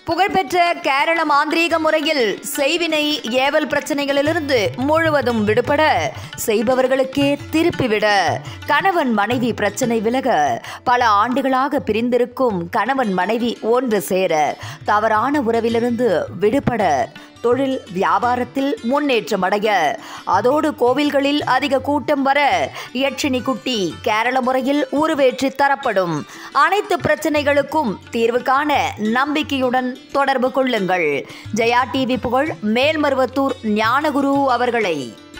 புகழ்பெற்ற கேரள மாந்திரீக முறையில் செய்வினை ஏவல் பிரச்சனைகளிலிருந்து முழுவதும் விடுபட செய்பவர்களுக்கே திருப்பிவிட கணவன் மனைவி பிரச்சனை விலக பல ஆண்டுகளாக பிரிந்திருக்கும் கணவன் மனைவி ஒன்று சேர தவறான உறவிலிருந்து விடுபட தொழில் வியாபாரத்தில் முன்னேற்றம் அடைய அதோடு கோவில்களில் அதிக கூட்டம் வர யட்சினி குட்டி கேரள முறையில் உருவேற்றி தரப்படும் அனைத்து பிரச்சனைகளுக்கும் தீர்வு காண நம்பிக்கையுடன் தொடர்பு கொள்ளுங்கள் ஜெயா டிவி புகழ் மேல்மருவத்தூர் ஞானகுரு அவர்களை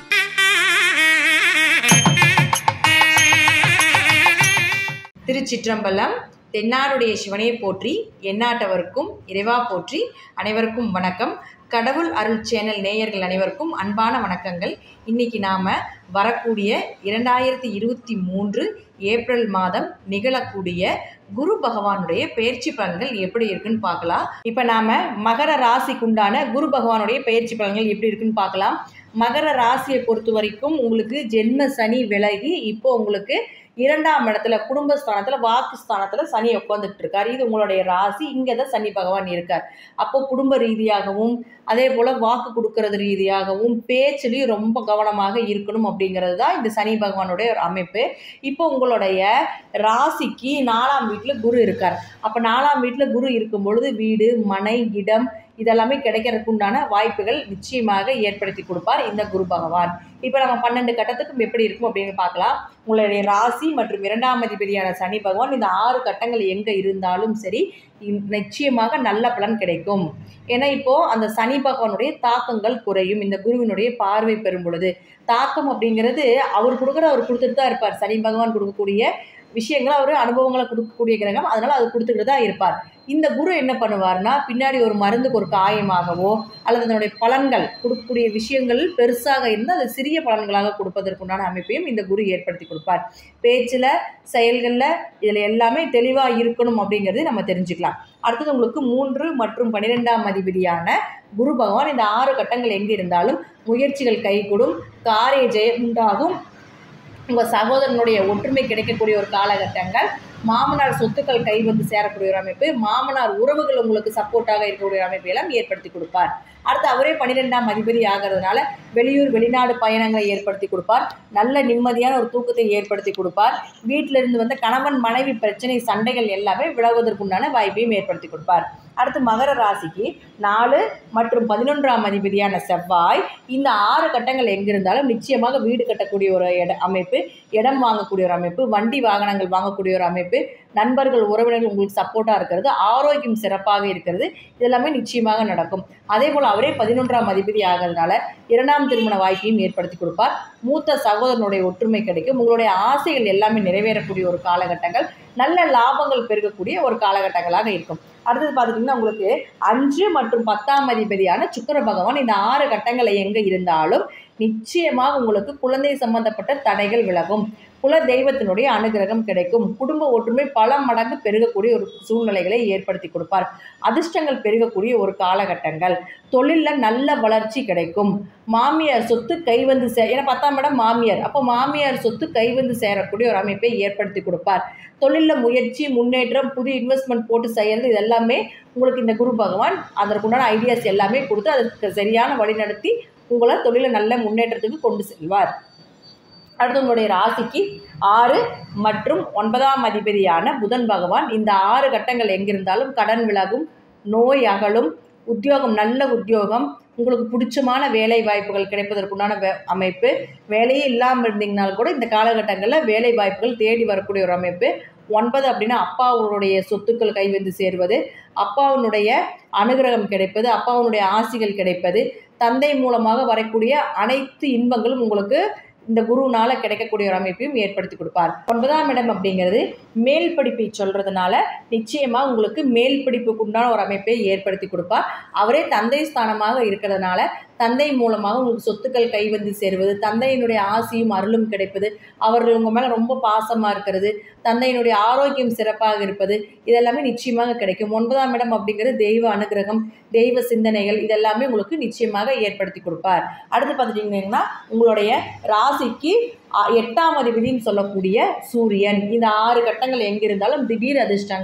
திருச்சிற்றம்பலம் தென்னாருடைய சிவனையை போற்றி எந்நாட்டவருக்கும் இறைவா போற்றி அனைவருக்கும் வணக்கம் கடவுள் அருள் சேனல் நேயர்கள் அனைவருக்கும் அன்பான வணக்கங்கள் இன்னைக்கு நாம் வரக்கூடிய இரண்டாயிரத்தி இருபத்தி மூன்று ஏப்ரல் மாதம் நிகழக்கூடிய குரு பகவானுடைய பயிற்சி பலன்கள் எப்படி இருக்குன்னு பார்க்கலாம் இப்போ நாம் மகர ராசிக்குண்டான குரு பகவானுடைய பயிற்சி பலன்கள் எப்படி இருக்குன்னு பார்க்கலாம் மகர ராசியை பொறுத்த வரைக்கும் உங்களுக்கு ஜென்ம சனி விலகி இப்போ உங்களுக்கு இரண்டாம் இடத்துல குடும்பஸ்தானத்தில் வாக்குஸ்தானத்தில் சனி உட்காந்துட்டு இருக்கார் இது உங்களுடைய ராசி இங்கே தான் சனி பகவான் இருக்கார் அப்போ குடும்ப ரீதியாகவும் அதே போல் வாக்கு கொடுக்கறது ரீதியாகவும் பேச்சுலையும் ரொம்ப கவனமாக இருக்கணும் அப்படிங்கிறது தான் இந்த சனி பகவானுடைய ஒரு அமைப்பு இப்போ உங்களுடைய ராசிக்கு நாலாம் வீட்டில் குரு இருக்கார் அப்போ நாலாம் வீட்டில் குரு இருக்கும் பொழுது வீடு மனை இடம் இதெல்லாமே கிடைக்கிறதுக்கு உண்டான வாய்ப்புகள் நிச்சயமாக ஏற்படுத்தி கொடுப்பார் இந்த குரு பகவான் இப்போ நம்ம பன்னெண்டு கட்டத்துக்கும் எப்படி இருக்கும் அப்படின்னு பார்க்கலாம் உங்களுடைய ராசி மற்றும் இரண்டாம் அதிபதியான சனி பகவான் இந்த ஆறு கட்டங்கள் எங்கே இருந்தாலும் சரி இ- நிச்சயமாக நல்ல பலன் கிடைக்கும் ஏன்னா இப்போ அந்த சனி பகவானுடைய தாக்கங்கள் குறையும் இந்த குருவினுடைய பார்வை பெறும் பொழுது தாக்கம் அப்படிங்கிறது அவர் கொடுக்குற அவர் கொடுத்துட்டு தான் இருப்பார் சனி பகவான் கொடுக்கக்கூடிய விஷயங்களை அவர் அனுபவங்களை கொடுக்கக்கூடிய கிரகம் அதனால் அது கொடுத்துக்கிட்டு தான் இருப்பார் இந்த குரு என்ன பண்ணுவார்னா பின்னாடி ஒரு மருந்துக்கு ஒரு காயமாகவோ அல்லது அதனுடைய பலன்கள் கொடுக்கக்கூடிய விஷயங்கள் பெருசாக இருந்தால் அது சிறிய பலன்களாக கொடுப்பதற்குண்டான அமைப்பையும் இந்த குரு ஏற்படுத்தி கொடுப்பார் பேச்சில் செயல்களில் இதில் எல்லாமே தெளிவாக இருக்கணும் அப்படிங்கிறது நம்ம தெரிஞ்சுக்கலாம் அடுத்தது உங்களுக்கு மூன்று மற்றும் பன்னிரெண்டாம் அதிபதியான குரு பகவான் இந்த ஆறு கட்டங்கள் எங்கே இருந்தாலும் முயற்சிகள் கைகூடும் காரிய ஜெயம் உண்டாகும் உங்கள் சகோதரனுடைய ஒற்றுமை கிடைக்கக்கூடிய ஒரு காலகட்டங்கள் மாமனார் சொத்துக்கள் கை வந்து சேரக்கூடிய ஒரு அமைப்பு மாமனார் உறவுகள் உங்களுக்கு சப்போர்ட்டாக இருக்கக்கூடிய ஒரு அமைப்பை எல்லாம் ஏற்படுத்தி கொடுப்பார் அடுத்து அவரே பன்னிரெண்டாம் அதிபதி ஆகிறதுனால வெளியூர் வெளிநாடு பயணங்களை ஏற்படுத்தி கொடுப்பார் நல்ல நிம்மதியான ஒரு தூக்கத்தை ஏற்படுத்தி கொடுப்பார் வீட்டில இருந்து வந்த கணவன் மனைவி பிரச்சனை சண்டைகள் எல்லாமே விலகுவதற்குண்டான வாய்ப்பையும் ஏற்படுத்தி கொடுப்பார் அடுத்து மகர ராசிக்கு நாலு மற்றும் பதினொன்றாம் அதிபதியான செவ்வாய் இந்த ஆறு கட்டங்கள் எங்கிருந்தாலும் நிச்சயமாக வீடு கட்டக்கூடிய ஒரு இட அமைப்பு இடம் வாங்கக்கூடிய ஒரு அமைப்பு வண்டி வாகனங்கள் வாங்கக்கூடிய ஒரு அமைப்பு நண்பர்கள் உறவினர்கள் உங்களுக்கு சப்போர்ட்டாக இருக்கிறது ஆரோக்கியம் சிறப்பாக இருக்கிறது இதெல்லாமே நிச்சயமாக நடக்கும் அதே போல் அவரே பதினொன்றாம் அதிபதி ஆகிறதுனால இரண்டாம் திருமண வாய்ப்பையும் ஏற்படுத்தி கொடுப்பார் மூத்த சகோதரனுடைய ஒற்றுமை கிடைக்கும் உங்களுடைய ஆசைகள் எல்லாமே நிறைவேறக்கூடிய ஒரு காலகட்டங்கள் நல்ல லாபங்கள் பெருகக்கூடிய ஒரு காலகட்டங்களாக இருக்கும் அடுத்தது பார்த்துட்டிங்கன்னா உங்களுக்கு அஞ்சு மற்றும் பத்தாம் அதிபதியான சுக்கிர பகவான் இந்த ஆறு கட்டங்களை எங்கே இருந்தாலும் நிச்சயமாக உங்களுக்கு குழந்தை சம்பந்தப்பட்ட தடைகள் விலகும் குல தெய்வத்தினுடைய அனுகிரகம் கிடைக்கும் குடும்ப ஒற்றுமை பல மடங்கு பெருகக்கூடிய ஒரு சூழ்நிலைகளை ஏற்படுத்தி கொடுப்பார் அதிர்ஷ்டங்கள் பெருகக்கூடிய ஒரு காலகட்டங்கள் தொழிலில் நல்ல வளர்ச்சி கிடைக்கும் மாமியார் சொத்து கை வந்து சே ஏன்னா பத்தாம் இடம் மாமியார் அப்போ மாமியார் சொத்து கை வந்து சேரக்கூடிய ஒரு அமைப்பை ஏற்படுத்தி கொடுப்பார் தொழிலில் முயற்சி முன்னேற்றம் புது இன்வெஸ்ட்மெண்ட் போட்டு செய்கிறது இது எல்லாமே உங்களுக்கு இந்த குரு பகவான் அதற்குண்டான ஐடியாஸ் எல்லாமே கொடுத்து அதற்கு சரியான வழி நடத்தி உங்களை தொழிலை நல்ல முன்னேற்றத்துக்கு கொண்டு செல்வார் அடுத்து உங்களுடைய ராசிக்கு ஆறு மற்றும் ஒன்பதாம் அதிபதியான புதன் பகவான் இந்த ஆறு கட்டங்கள் எங்கிருந்தாலும் கடன் விலகும் நோய் அகலும் உத்தியோகம் நல்ல உத்தியோகம் உங்களுக்கு பிடிச்சமான வேலை வாய்ப்புகள் கிடைப்பதற்குண்டான வே அமைப்பு வேலையே இல்லாமல் இருந்தீங்கனாலும் கூட இந்த காலகட்டங்களில் வேலை வாய்ப்புகள் தேடி வரக்கூடிய ஒரு அமைப்பு ஒன்பது அப்படின்னா அப்பாவுடைய சொத்துக்கள் கை வந்து சேருவது அப்பாவினுடைய அனுகிரகம் கிடைப்பது அப்பாவினுடைய ஆசிகள் கிடைப்பது தந்தை மூலமாக வரக்கூடிய அனைத்து இன்பங்களும் உங்களுக்கு இந்த குருனால கிடைக்கக்கூடிய ஒரு அமைப்பையும் ஏற்படுத்தி கொடுப்பார் ஒன்பதாம் இடம் அப்படிங்கிறது மேல் படிப்பை சொல்றதுனால நிச்சயமா உங்களுக்கு மேல் படிப்புக்கு உண்டான ஒரு அமைப்பை ஏற்படுத்தி கொடுப்பார் அவரே தந்தை ஸ்தானமாக இருக்கிறதுனால தந்தை மூலமாக உங்களுக்கு சொத்துக்கள் கை வந்து சேருவது தந்தையினுடைய ஆசியும் அருளும் கிடைப்பது அவர்கள் உங்கள் மேலே ரொம்ப பாசமாக இருக்கிறது தந்தையினுடைய ஆரோக்கியம் சிறப்பாக இருப்பது இதெல்லாமே நிச்சயமாக கிடைக்கும் ஒன்பதாம் இடம் அப்படிங்கிறது தெய்வ அனுகிரகம் தெய்வ சிந்தனைகள் இதெல்லாமே உங்களுக்கு நிச்சயமாக ஏற்படுத்தி கொடுப்பார் அடுத்து பார்த்துட்டிங்கன்னா உங்களுடைய ராசிக்கு அ, எட்டாம் அதிபதின்னு சொல்லக்கூடிய சூரியன் இந்த ஆறு கட்டங்கள் எங்கிருந்தாலும் திடீர் அதிர்ஷ்டங்கள்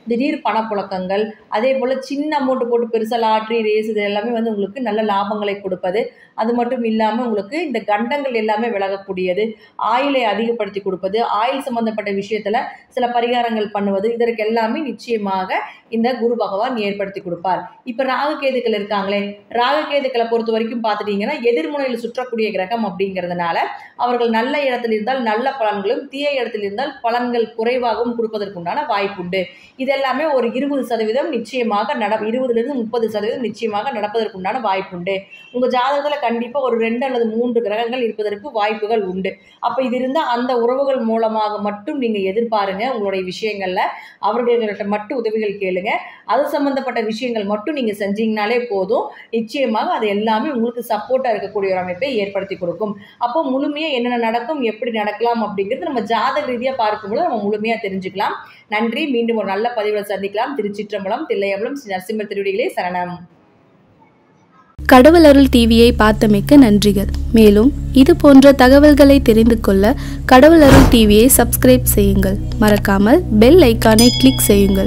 திடீர் பணப்புழக்கங்கள் அதே போல் சின்ன அமௌண்ட் போட்டு பெருசாக லாட்ரி ரேஸ் இது எல்லாமே வந்து உங்களுக்கு நல்ல லாபங்களை கொடுப்பது அது மட்டும் இல்லாமல் உங்களுக்கு இந்த கண்டங்கள் எல்லாமே விலகக்கூடியது ஆயிலை அதிகப்படுத்தி கொடுப்பது ஆயில் சம்மந்தப்பட்ட விஷயத்தில் சில பரிகாரங்கள் பண்ணுவது இதற்கு எல்லாமே நிச்சயமாக இந்த குரு பகவான் ஏற்படுத்தி கொடுப்பார் இப்போ ராகுகேதுக்கள் இருக்காங்களே ராகுகேதுக்களை பொறுத்த வரைக்கும் பார்த்துட்டீங்கன்னா எதிர்முனையில் சுற்றக்கூடிய கிரகம் அப்படிங்கிறதுனால அவர்கள் நல்ல இடத்தில் இருந்தால் நல்ல பலன்களும் தீய இடத்தில் இருந்தால் பலன்கள் குறைவாகவும் கொடுப்பதற்குண்டான வாய்ப்புண்டு இதெல்லாமே ஒரு இருபது சதவீதம் நிச்சயமாக நட இருபதுலேருந்து முப்பது சதவீதம் நிச்சயமாக நடப்பதற்குண்டான வாய்ப்புண்டு உங்கள் ஜாதகத்தில் கண்டிப்பாக ஒரு ரெண்டு அல்லது மூன்று கிரகங்கள் இருப்பதற்கு வாய்ப்புகள் உண்டு அப்போ இது இருந்தால் அந்த உறவுகள் மூலமாக மட்டும் நீங்கள் எதிர்பாருங்க உங்களுடைய விஷயங்களில் அவர்கள்கிட்ட மட்டும் உதவிகள் கேளுங்க அது சம்மந்தப்பட்ட விஷயங்கள் மட்டும் நீங்கள் செஞ்சீங்கனாலே போதும் நிச்சயமாக அது எல்லாமே உங்களுக்கு சப்போர்ட்டாக இருக்கக்கூடிய ஒரு அமைப்பை ஏற்படுத்தி கொடுக்கும் அப்போ முழுமையாக என்னென்ன நடக்கும் எப்படி நடக்கலாம் அப்படிங்கிறது நம்ம ஜாதக ரீதியாக பார்க்கும்போது நம்ம முழுமையாக தெரிஞ்சுக்கலாம் நன்றி மீண்டும் ஒரு நல்ல பதிவில் சந்திக்கலாம் திருச்சிற்றம்பலம் தில்லையம்பலம் ஸ்ரீ நரசிம்ம திருவடிகளே சரணம் கடவுள் அருள் டிவியை பார்த்தமைக்க நன்றிகள் மேலும் இது போன்ற தகவல்களை தெரிந்து கொள்ள கடவுள் அருள் டிவியை சப்ஸ்கிரைப் செய்யுங்கள் மறக்காமல் பெல் ஐக்கானை கிளிக் செய்யுங்கள்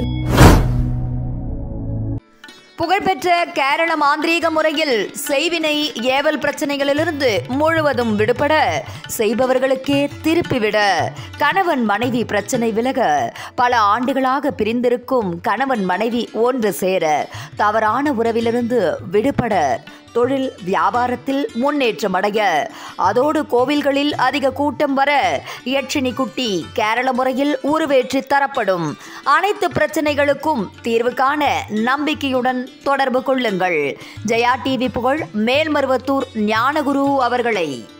புகழ்பெற்ற கேரள மாந்திரீக முறையில் செய்வினை ஏவல் பிரச்சனைகளிலிருந்து முழுவதும் விடுபட செய்பவர்களுக்கே திருப்பிவிட கணவன் மனைவி பிரச்சனை விலக பல ஆண்டுகளாக பிரிந்திருக்கும் கணவன் மனைவி ஒன்று சேர தவறான உறவிலிருந்து விடுபட தொழில் வியாபாரத்தில் முன்னேற்றம் அடைய அதோடு கோவில்களில் அதிக கூட்டம் வர யட்சினி குட்டி கேரள முறையில் உருவேற்றி தரப்படும் அனைத்து பிரச்சனைகளுக்கும் தீர்வு காண நம்பிக்கையுடன் தொடர்பு கொள்ளுங்கள் ஜெயா டிவி புகழ் மேல்மருவத்தூர் ஞானகுரு அவர்களை